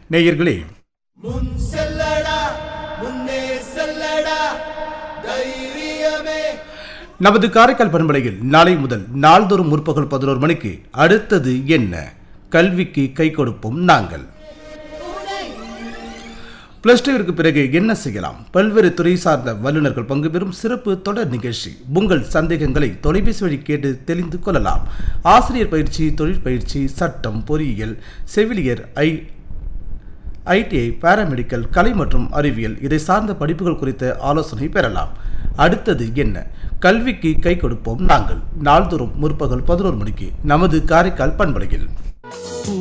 நேயர்களே முன் செல்லடா முன்னே செல்லடா தைரியமே நமது காரைக்கால் பண்பலையில் நாளை முதல் நாள்தோறும் முற்பகல் பதினோரு மணிக்கு அடுத்தது என்ன கல்விக்கு கை கொடுப்போம் நாங்கள் பிளஸ் டூவிற்கு பிறகு என்ன செய்யலாம் பல்வேறு துறை சார்ந்த வல்லுநர்கள் பங்கு பெறும் சிறப்பு தொடர் நிகழ்ச்சி உங்கள் சந்தேகங்களை தொலைபேசி வழி கேட்டு தெரிந்து கொள்ளலாம் ஆசிரியர் பயிற்சி தொழிற்பயிற்சி சட்டம் பொறியியல் செவிலியர் ஐ ஐடிஐ பாராமெடிக்கல் கலை மற்றும் அறிவியல் இதை சார்ந்த படிப்புகள் குறித்த ஆலோசனை பெறலாம் அடுத்தது என்ன கல்விக்கு கை கொடுப்போம் நாங்கள் நாள்தோறும் முற்பகல் பதினோரு மணிக்கு நமது காரைக்கால் பண்பலையில்